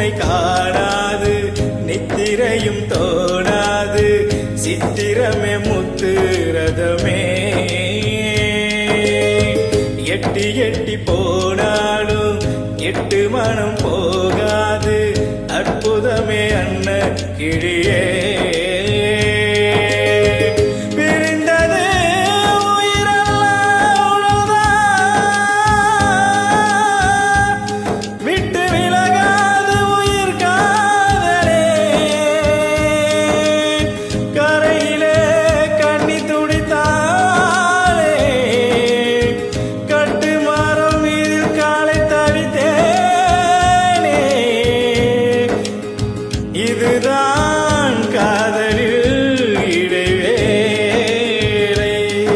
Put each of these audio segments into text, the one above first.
உன்னை காணாது நித்திரையும் தோணாது சித்திரமே முத்து ரதமே எட்டி எட்டி போனாலும் எட்டு மனம் போகாது அற்புதமே அண்ண கிழியே பிரிந்தது உயிரெல்லாம் உழுதான். விட்டு விலகாது உயிர் காதலே கரையிலே கண்ணி துடித்தாளே கட்டு மரம் மீது காலை தடித்தேனே இதுதான் காதலில் இடைவேளை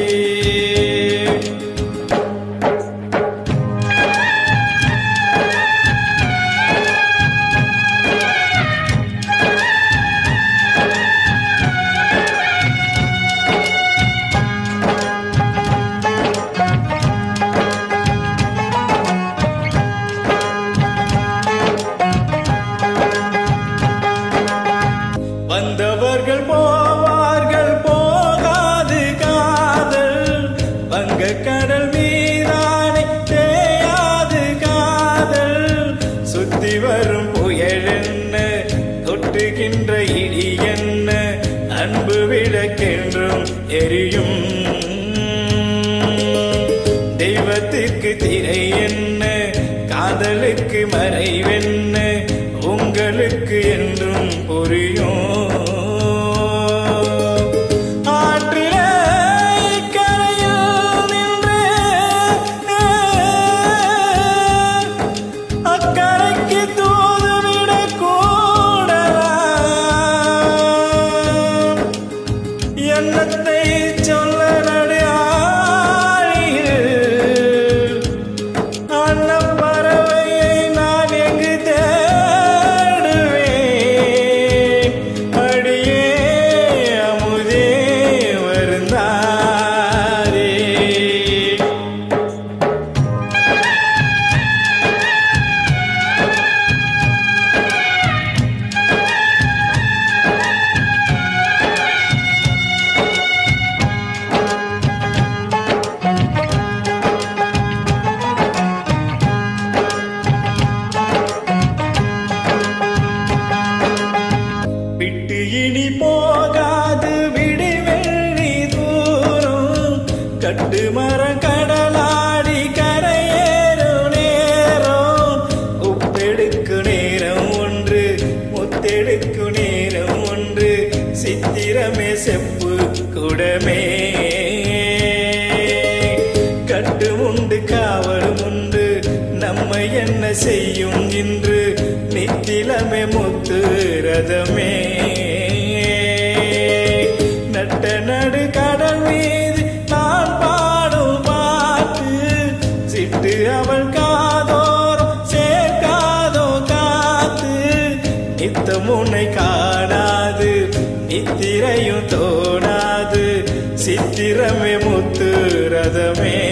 வந்தவர்கள் போவார்கள் போகாது காதல் வங்க கடல் மீதானே தேயாது காதல் சுத்தி வரும் புயல் என்ன கொட்டுகின்ற இடி என்ன அன்பு விளக்கென்றும் எரியும் தெய்வத்திற்கு திரை என்ன காதலுக்கு மறைவென்ன உங்களுக்கு என்றும் புரியும் ஆற்றிலே கரையில் நின்று அக்கரைக்கு தூதுவிடக் கூடலாம் எண்ணத்தை சொல்ல நடுஆழியில் அன்னப்பறவையை நான் எங்கு தேடுவேன் அடியே அமுதே வருந்தாரே விட்டு இனி போகாது விடிவெள்ளி தூரம் கட்டு மரம் கடலாடி கரையேறும் நேரம் உப்பெடுக்கு நேரம் ஒன்று முத்தெடுக்கு நேரம் ஒன்று சித்திரமே செப்பு குடமே கட்டு உண்டு காவலும் உண்டு நம்மை என்ன செய்யும் இன்று நித்திலமே முத்து ரதமே நட்ட நடு கடல் மீது நான் பாடும் பாட்டு சிட்டு அவள் காதோறும் சேர்க்காதோ காத்து நித்தம் உன்னை காணாது நித்திரையும் தோணாது சித்திரமே முத்து ரதமே